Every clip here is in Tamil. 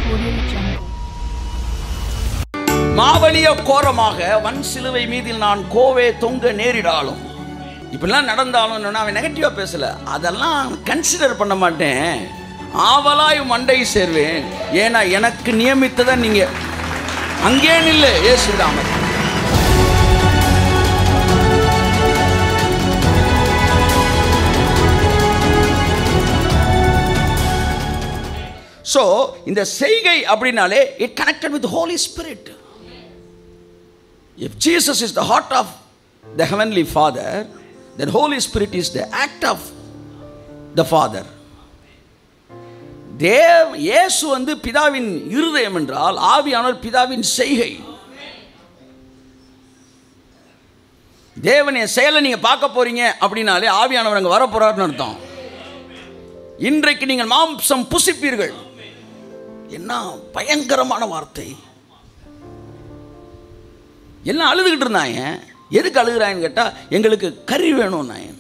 Audio Jungle. மாவலிய கோரமாக வன் சிலுவை மீதில் நான் கோவே தொங்க நேரிடாலும் இப்படிலாம் நடந்தாலும் என்னன்னா, அவன் நெகட்டிவா பேசல அதெல்லாம் கன்சிடர் பண்ண மாட்டேன் ஆவலாய் மண்டை சேர்வேன் ஏன்னா எனக்கு நியமித்ததை நீங்க அங்கே நில்லு ஏசுடாம ஸோ இந்த செய்கை அப்படின்னாலே it connected with Holy Spirit If Jesus is the heart of the Heavenly Father, then Holy Spirit is the act of the Father. தேவ் இயேசு வந்து பிதாவின் இருதயம் என்றால் ஆவியானவர் பிதாவின் செய்கை தேவனின் செயலை நீங்க பார்க்க போறீங்க அப்படின்னாலே ஆவியானவர் அங்க வர போறாருன்னு அர்த்தம் இன்றைக்கு நீங்கள் மாம்சம் புசிப்பீர்கள் என்ன பயங்கரமான வார்த்தை எல்லாம் அழுதுகிட்டு இருந்தாங்க எதுக்கு அழுகுறாங்கன்னு கேட்டால் எங்களுக்கு கறி வேணும் நாயன்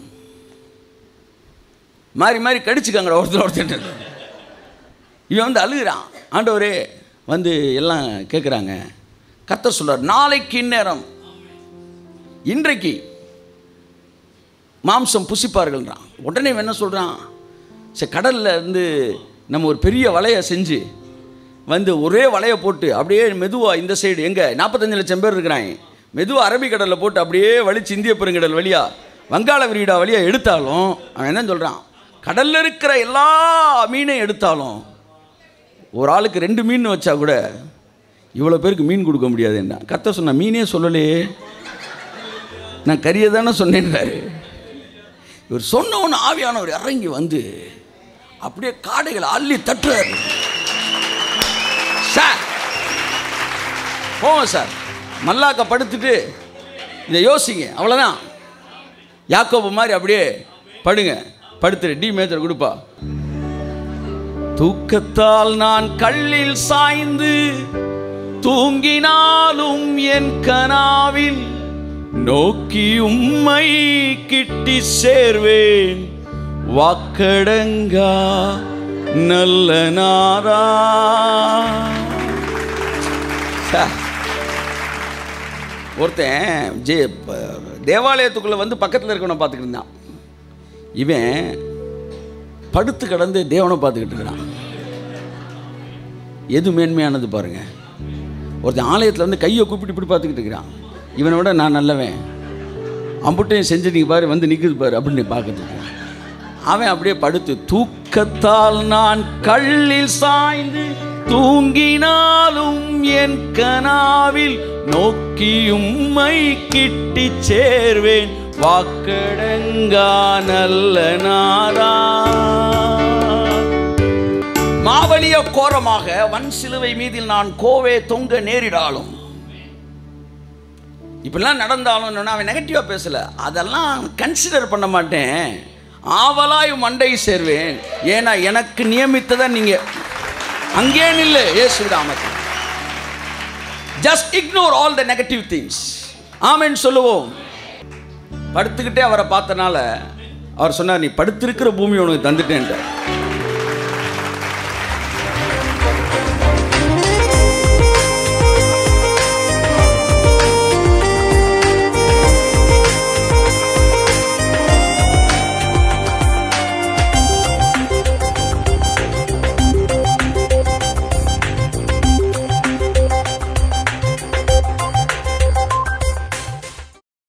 மாறி மாறி கடிச்சுக்காங்க ஒருத்தர் ஒருத்தர் இவன் வந்து அழுகுறான் ஆண்டவரே வந்து எல்லாம் கேட்குறாங்க கர்த்தர் சொல்றார் நாளைக்கு இந்நேரம் இன்றைக்கு மாம்சம் புசிப்பார்கள்ன்றான் உடனே இவன் என்ன சொல்கிறான் சரி கடலில் இருந்து நம்ம ஒரு பெரிய வலையை செஞ்சு வந்து ஒரே வலையை போட்டு அப்படியே மெதுவாக இந்த சைடு எங்கே நாற்பத்தஞ்சு லட்சம் பேர் இருக்கிறாங்க மெதுவாக அரபிக்கடலில் போட்டு அப்படியே வலிச்சு இந்திய பெருங்கடல் வழியா வங்காள விரிடா வழியாக எடுத்தாலும் அவன் என்ன சொல்கிறான் கடலில் இருக்கிற எல்லா மீனையும் எடுத்தாலும் ஒரு ஆளுக்கு ரெண்டு மீன் வச்சா கூட இவ்வளோ பேருக்கு மீன் கொடுக்க முடியாது என்ன கத்த சொன்ன மீனே சொல்லலையே நான் கறியை தானே சொன்னேன்றாரு இவர் சொன்னவொன்னு ஆவியானவர் இறங்கி வந்து அப்படியே காடைகளை அள்ளி தட்டுறாரு சார் போவோம் சார் மல்லாக்க படுத்துட்டு இதை யோசிங்க அவ்வளோதான் யாக்கோபு மாதிரி அப்படியே படுங்க படுத்துரு டி மேஜர் கொடுப்பா தூக்கத்தால் நான் கல்லில் சாய்ந்து தூங்கினாலும் என் கனாவில் நோக்கி உம்மை கிட்டி சேர்வேன் வாக்கடங்கா நல்ல நாரா சார், ஒருத்தன் ஜே ப- தேவாலயத்துக்குள்ள வந்து பக்கத்தில் இருக்கவனை பார்த்துக்கிட்டு இருந்தான் இவன் படுத்து கிடந்து தேவனை பார்த்துக்கிட்டு இருக்கிறான் எது மேன்மையானது பாருங்க ஒருத்தன் ஆலயத்தில் வந்து கையை கூப்பிட்டு இப்படி பார்த்துக்கிட்டு இருக்கிறான் இவனை விட நான் நல்லவன் அம்புட்டையும் செஞ்சுட்டீங்க பாரு வந்து நிற்குது பாரு அப்படின்னு பார்க்கறதுக்கு அவன் அப்படியே படுத்து தூக்கத்தால் நான் கல்லில் சாய்ந்து தூங்கினாலும் என் கனாவில் நோக்கி உம்மை கிட்டி சேர்வேன் வாக்கடங்கா நல்ல நாரா மாவலிய கோரமாக வன் சிலுவை மீதில் நான் கோவே தொங்க நேரிடாலும் இப்படிலாம் நடந்தாலும் என்னன்னா, அவன் நெகட்டிவாக பேசல அதெல்லாம் கன்சிடர் பண்ண மாட்டேன் ஆவலாய் மண்டை சேர்வேன் ஏன்னா எனக்கு நியமித்ததை நீங்க அங்கே நில்லு ஏசு நாமத்தில் just ignore all the negative things ஆமென் சொல்லுவோம் படுத்துக்கிட்டே அவரை பார்த்தனால அவர் சொன்னார் நீ படுத்திருக்கிற பூமி உனக்கு தந்துட்டேன்ட்ட